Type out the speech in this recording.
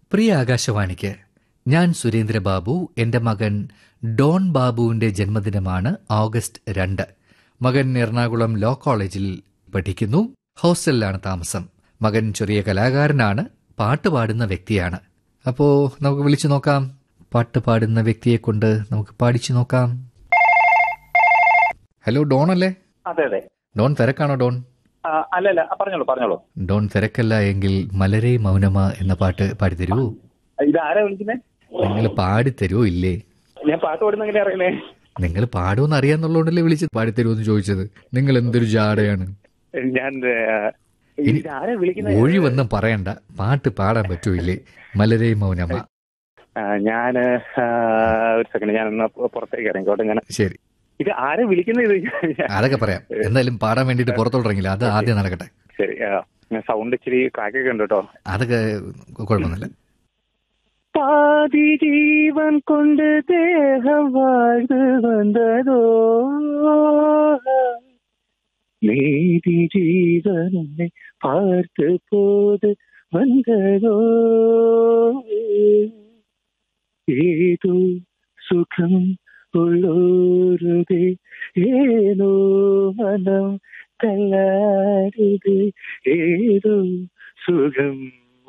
പ്രിയ ആകാശവാണിക്ക് ഞാൻ സുരേന്ദ്രബാബു എന്റെ മകൻ ഡോൺ ബാബുവിന്റെ ജന്മദിനമാണ് ഓഗസ്റ്റ് രണ്ട് മകൻ എറണാകുളം ലോ കോളേജിൽ പഠിക്കുന്നു ഹോസ്റ്റലിലാണ് താമസം മകൻ ചെറിയ കലാകാരനാണ് പാട്ട് പാടുന്ന വ്യക്തിയാണ് അപ്പോ നമുക്ക് വിളിച്ചു നോക്കാം പാട്ട് പാടുന്ന വ്യക്തിയെ കൊണ്ട് നമുക്ക് പാടിച്ചു നോക്കാം ഹലോ ഡോൺ അല്ലേ അതെ അതെ ഡോൺ തിരക്കാണോ ഡോൺ ആ, അല്ല അല്ല ആ, പറഞ്ഞോളൂ പറഞ്ഞോളൂ ഡോൺ തിരക്കല്ല എങ്കിൽ മലരെ മൗനമ എന്ന പാട്ട് പാടിത്തരൂ ഇത് ആരാ വിളിക്കുന്നേ നിങ്ങൾ പാടിത്തരുമോ ഇല്ലേ ഞാൻ പാട്ട് പാടുന്ന എങ്ങനെ അറിയുന്നേ നിങ്ങൾ പാടുമെന്ന് അറിയാന്നുള്ളതുകൊണ്ടല്ലേ വിളിച്ച് പാടിത്തരുമെന്ന് ചോദിച്ചത് നിങ്ങൾ എന്തൊരു ജാടയാണ് ഞാൻ ആ, ഇത് ആരാ വിളിക്കുന്നത് ഒഴി വന്നും പറയണ്ട പാട്ട് പാടാൻ പറ്റൂല്ലേ മലരെ മൗനമ ആ, ഞാന് ആ, ഒരു സെക്കൻഡ് ഞാൻ ഒന്ന് പുറത്തേക്ക് ഇറങ്ങിക്കോട്ടെ ഞാൻ ശരി ഇത് ആരാ വിളിക്കുന്നത് ഇത് അതൊക്കെ പറയാം എന്തായാലും പാടാൻ വേണ്ടിട്ട് പുറത്തോട്ടിറങ്ങില്ല അത് ആദ്യം നടക്കട്ടെ ശരി സൗണ്ട് ഇച്ചിരി ക്രാക്കൊക്കെ ഉണ്ട് കേട്ടോ അതൊക്കെ കുഴപ്പമൊന്നുമില്ല പാതി ജീവൻ കൊണ്ട് ദേഹം വാഴ്ന്നു വന്നതോ നീതി ജീവനെ പാർത്ത് പോത് വന്നതോ ഏതോ സുഖം ഉള്ളോരുത് ഏനോ മനം തല്ലാരുത് ഏതോ സുഖം